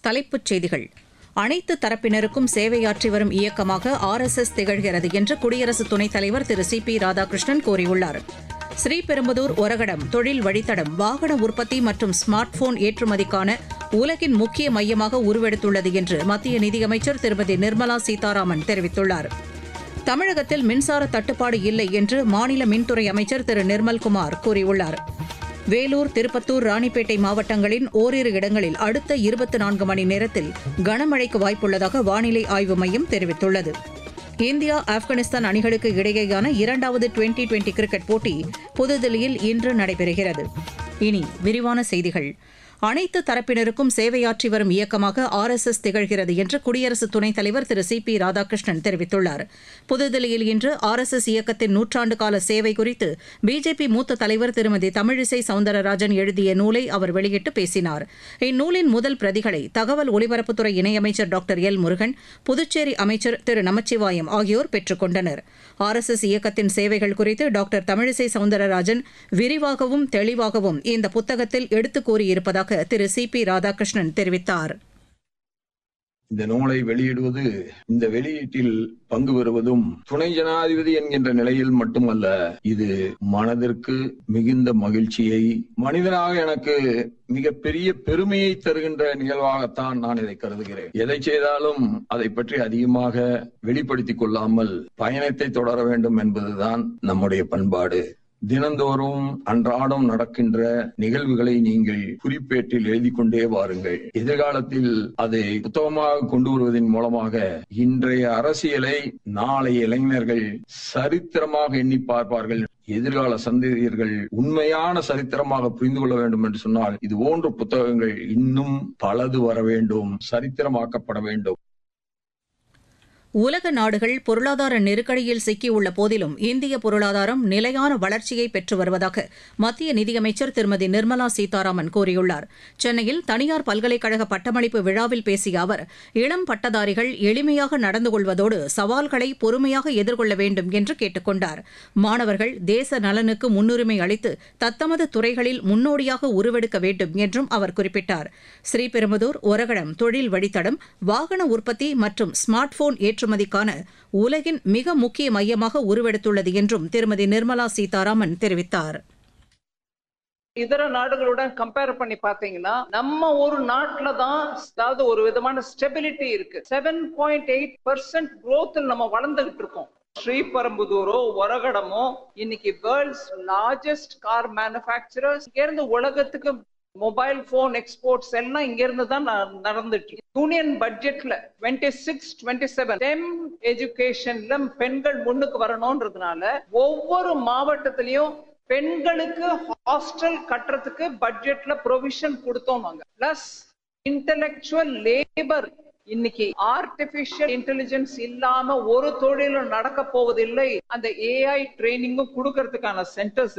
தலைப்புச் செய்திகள் அனைத்து தரப்பினருக்கும் சேவையாற்றி வரும் இயக்கமாக ஆர் எஸ் எஸ் திகழ்கிறது என்று குடியரசு துணைத் தலைவர் திரு சி பி ராதாகிருஷ்ணன் கூறியுள்ளார் ஸ்ரீபெரும்புதூர் ஒரகடம் தொழில் வழித்தடம் வாகன உற்பத்தி மற்றும் ஸ்மார்ட் போன் ஏற்றுமதிக்கான உலகின் முக்கிய மையமாக உருவெடுத்துள்ளது என்று மத்திய நிதியமைச்சர் திருமதி நிர்மலா சீதாராமன் தெரிவித்துள்ளார் தமிழகத்தில் மின்சார தட்டுப்பாடு இல்லை என்று மாநில மின்துறை அமைச்சர் திரு நிர்மல்குமார் கூறியுள்ளார் வேலூர் திருப்பத்தூர் ராணிப்பேட்டை மாவட்டங்களின் ஓரிரு இடங்களில் அடுத்த இருபத்தி நான்கு மணி நேரத்தில் கனமழைக்கு வாய்ப்புள்ளதாக வானிலை ஆய்வு மையம் தெரிவித்துள்ளது இந்தியா ஆப்கானிஸ்தான் அணிகளுக்கு இடையேயான இரண்டாவது டுவெண்டி டுவெண்டி கிரிக்கெட் போட்டி புதுதில்லியில் இன்று நடைபெறுகிறது இனி விரிவான செய்திகள் அனைத்து தரப்பினருக்கும் சேவையாற்றி வரும் இயக்கமாக ஆர் எஸ் எஸ் திகழ்கிறது என்று குடியரசு துணைத் தலைவர் திரு சி பி ராதாகிருஷ்ணன் தெரிவித்துள்ளார் புதுதில்லியில் இன்று ஆர் எஸ் எஸ் இயக்கத்தின் நூற்றாண்டு கால சேவை குறித்து பிஜேபி மூத்த தலைவர் திருமதி தமிழிசை சவுந்தரராஜன் எழுதிய நூலை அவர் வெளியிட்டு பேசினார் இந்நூலின் முதல் பிரதிகளை தகவல் ஒலிபரப்புத்துறை இணையமைச்சர் டாக்டர் எல் முருகன் புதுச்சேரி அமைச்சர் திரு நமச்சிவாயம் ஆகியோர் பெற்றுக் கொண்டனர் ஆர் எஸ் எஸ் இயக்கத்தின் சேவைகள் குறித்து டாக்டர் தமிழிசை சவுந்தரராஜன் விரிவாகவும் தெளிவாகவும் இந்த புத்தகத்தில் எடுத்துக் கூறியிருப்பதாக திரு சி பி ராதாகிருஷ்ணன் தெரிவித்தார் இந்த நூலை வெளியிடுவது இந்த வெளியீட்டில் பங்கு பெறுவதும் துணை ஜனாதிபதி என்கின்ற நிலையில் மட்டுமல்ல இது மனதிற்கு மிகுந்த மகிழ்ச்சியை மனிதனாக எனக்கு மிகப்பெரிய பெருமையை தருகின்ற நிகழ்வாகத்தான் நான் இதை கருதுகிறேன் எதை செய்தாலும் அதை பற்றி அதிகமாக வெளிப்படுத்திக் கொள்ளாமல் பயணத்தை தொடர வேண்டும் என்பதுதான் நம்முடைய பண்பாடு தினந்தோறும் அன்றாடம் நடக்கின்ற நிகழ்வுகளை நீங்கள் குறிப்பேட்டில் எழுதி கொண்டே வாருங்கள் எதிர்காலத்தில் அதை புத்தகமாக கொண்டு வருவதன் மூலமாக இன்றைய அரசியலை நாளை இளைஞர்கள் சரித்திரமாக எண்ணி பார்ப்பார்கள் எதிர்கால சந்ததியர்கள் உண்மையான சரித்திரமாக புரிந்து கொள்ள வேண்டும் என்று சொன்னால் இது போன்ற புத்தகங்கள் இன்னும் பலது வர வேண்டும் சரித்திரமாக்கப்பட வேண்டும் உலக நாடுகள் பொருளாதார நெருக்கடியில் சிக்கியுள்ள போதிலும் இந்திய பொருளாதாரம் நிலையான வளர்ச்சியை பெற்று வருவதாக மத்திய நிதியமைச்சர் திருமதி நிர்மலா சீதாராமன் கூறியுள்ளார் சென்னையில் தனியார் பல்கலைக்கழக பட்டமளிப்பு விழாவில் பேசிய அவர் இளம் பட்டதாரிகள் எளிமையாக நடந்து கொள்வதோடு சவால்களை பொறுமையாக எதிர்கொள்ள வேண்டும் என்று கேட்டுக் கொண்டார் மாணவர்கள் தேச நலனுக்கு முன்னுரிமை அளித்து தத்தமது துறைகளில் முன்னோடியாக உருவெடுக்க வேண்டும் என்றும் அவர் குறிப்பிட்டார் ஸ்ரீபெரும்புதூர் ஒரகடம் தொழில் வழித்தடம் வாகன உற்பத்தி மற்றும் ஸ்மார்ட் போன் ஏற்றுமதிக்கான உலகின் மிக முக்கிய மையமாக உருவெடுத்துள்ளது என்றும் திருமதி நிர்மலா சீதாராமன் தெரிவித்தார் இதர நாடுகளுடன் கம்பேர் பண்ணி பாத்தீங்கன்னா நம்ம ஒரு நாட்டுல தான் அதாவது ஒரு விதமான ஸ்டெபிலிட்டி இருக்கு seven point eight percent growth நம்ம வளர்ந்துகிட்டு இருக்கோம் ஸ்ரீபெரும்புதூரோ ஒரகடமோ இன்னைக்கு வேர்ல்ட்ஸ் லார்ஜஸ்ட் கார் மேனுபேக்சரர்ஸ் இங்க இருந்து உலகத்துக்கு மொபைல் போன் எக்ஸ்போர்ட்ஸ் எல்லாம் இங்க இருந்து தான் நடந்துட்டு யூனியன் பட்ஜெட்ல டுவெண்ட்டி சிக்ஸ் டுவெண்ட்டி செவன் டெம் எஜுகேஷன்ல பெண்கள் முன்னுக்கு வரணும்ன்றதுனால ஒவ்வொரு மாவட்டத்திலையும் பெண்களுக்கு ஹாஸ்டல் கட்டுறதுக்கு பட்ஜெட்ல ப்ரொவிஷன் கொடுத்தோம் நாங்க பிளஸ் இன்டலெக்சுவல் லேபர் இன்னைக்கு ஆர்டிபிஷியல் இன்டெலிஜென்ஸ் இல்லாம ஒரு தொழிலும் நடக்க போவதில்லை அந்த ஏஐ ட்ரைனிங்கும் கொடுக்கறதுக்கான சென்டர்ஸ்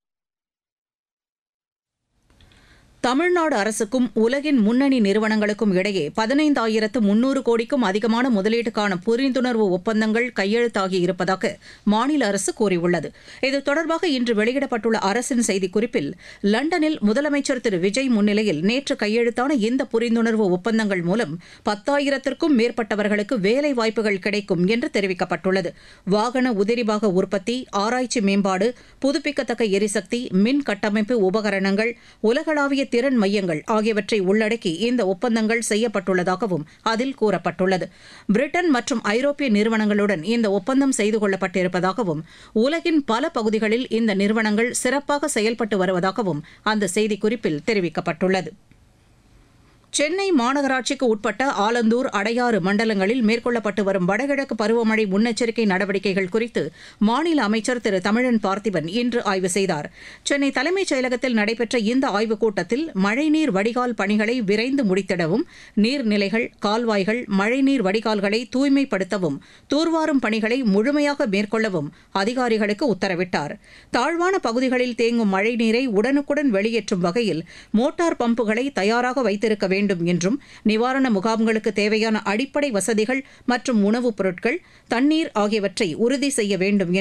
தமிழ்நாடு அரசுக்கும் உலகின் முன்னணி நிறுவனங்களுக்கும் இடையே பதினைந்தாயிரத்து முன்னூறு கோடிக்கும் அதிகமான முதலீட்டுக்கான புரிந்துணர்வு ஒப்பந்தங்கள் கையெழுத்தாகி இருப்பதாக மாநில அரசு கூறியுள்ளது இது தொடர்பாக இன்று வெளியிடப்பட்டுள்ள அரசின் செய்திக்குறிப்பில் லண்டனில் முதலமைச்சர் திரு விஜய் முன்னிலையில் நேற்று கையெழுத்தான இந்த புரிந்துணர்வு ஒப்பந்தங்கள் மூலம் பத்தாயிரத்திற்கும் மேற்பட்டவர்களுக்கு வேலை வாய்ப்புகள் கிடைக்கும் என்று தெரிவிக்கப்பட்டுள்ளது வாகன உதிரிபாக உற்பத்தி ஆராய்ச்சி மேம்பாடு புதுப்பிக்கத்தக்க எரிசக்தி மின் கட்டமைப்பு உபகரணங்கள் உலகளாவிய திறன் மையங்கள் ஆகியவற்றை உள்ளடக்கி இந்த ஒப்பந்தங்கள் செய்யப்பட்டுள்ளதாகவும் அதில் கூறப்பட்டுள்ளது பிரிட்டன் மற்றும் ஐரோப்பிய நிறுவனங்களுடன் இந்த ஒப்பந்தம் செய்து கொள்ளப்பட்டிருப்பதாகவும் உலகின் பல பகுதிகளில் இந்த நிறுவனங்கள் சிறப்பாக செயல்பட்டு வருவதாகவும் அந்த செய்திக்குறிப்பில் தெரிவிக்கப்பட்டுள்ளது சென்னை மாநகராட்சிக்கு உட்பட்ட ஆலந்தூர் அடையாறு மண்டலங்களில் மேற்கொள்ளப்பட்டு வரும் வடகிழக்கு பருவமழை முன்னெச்சரிக்கை நடவடிக்கைகள் குறித்து மாநில அமைச்சர் திரு தமிழன் பார்த்திபன் இன்று ஆய்வு செய்தார் சென்னை தலைமைச் செயலகத்தில் நடைபெற்ற இந்த ஆய்வுக் கூட்டத்தில் மழைநீர் வடிகால் பணிகளை விரைந்து முடித்திடவும் நீர்நிலைகள் கால்வாய்கள் மழைநீர் வடிகால்களை தூய்மைப்படுத்தவும் தூர்வாரும் பணிகளை முழுமையாக மேற்கொள்ளவும் அதிகாரிகளுக்கு உத்தரவிட்டார் தாழ்வான பகுதிகளில் தேங்கும் மழைநீரை உடனுக்குடன் வெளியேற்றும் வகையில் மோட்டார் பம்புகளை தயாராக வைத்திருக்க வேண்டும் வேண்டும் என்றும் நிவாரண முகாம்களுக்கு தேவையான அடிப்படை வசதிகள் மற்றும் உணவுப் பொருட்கள் தண்ணீர் ஆகியவற்றை உறுதி செய்ய வேண்டும்